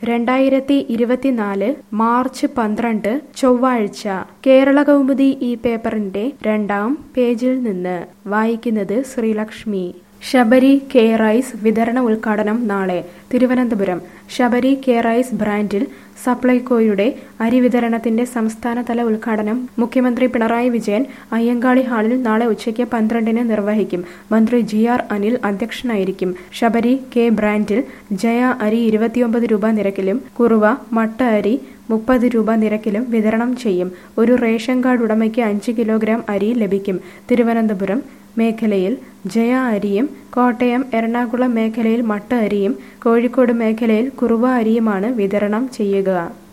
രണ്ടായിരത്തി ഇരുപത്തിനാല് മാർച്ച് പന്ത്രണ്ട് ചൊവ്വാഴ്ച കേരള കൗമുദി ഈ പേപ്പറിന്റെ രണ്ടാം പേജിൽ നിന്ന് വായിക്കുന്നത് ശ്രീലക്ഷ്മി ശബരി കെ റൈസ് വിതരണ ഉദ്ഘാടനം നാളെ തിരുവനന്തപുരം ശബരി കെ റൈസ് ബ്രാൻഡിൽ സപ്ലൈകോയുടെ അരി വിതരണത്തിന്റെ സംസ്ഥാനതല ഉദ്ഘാടനം മുഖ്യമന്ത്രി പിണറായി വിജയൻ അയ്യങ്കാളി ഹാളിൽ നാളെ ഉച്ചയ്ക്ക് പന്ത്രണ്ടിന് നിർവഹിക്കും മന്ത്രി ജി ആർ അനിൽ അധ്യക്ഷനായിരിക്കും ശബരി കെ ബ്രാൻഡിൽ ജയ അരി ഇരുപത്തിയൊമ്പത് രൂപ നിരക്കിലും കുറുവ മട്ട അരി മുപ്പത് രൂപ നിരക്കിലും വിതരണം ചെയ്യും ഒരു റേഷൻ കാർഡ് ഉടമയ്ക്ക് അഞ്ച് കിലോഗ്രാം അരി ലഭിക്കും തിരുവനന്തപുരം മേഖലയിൽ ജയ അരിയും കോട്ടയം എറണാകുളം മേഖലയിൽ മട്ട അരിയും കോഴിക്കോട് മേഖലയിൽ കുറുവ അരിയുമാണ് വിതരണം ചെയ്യുക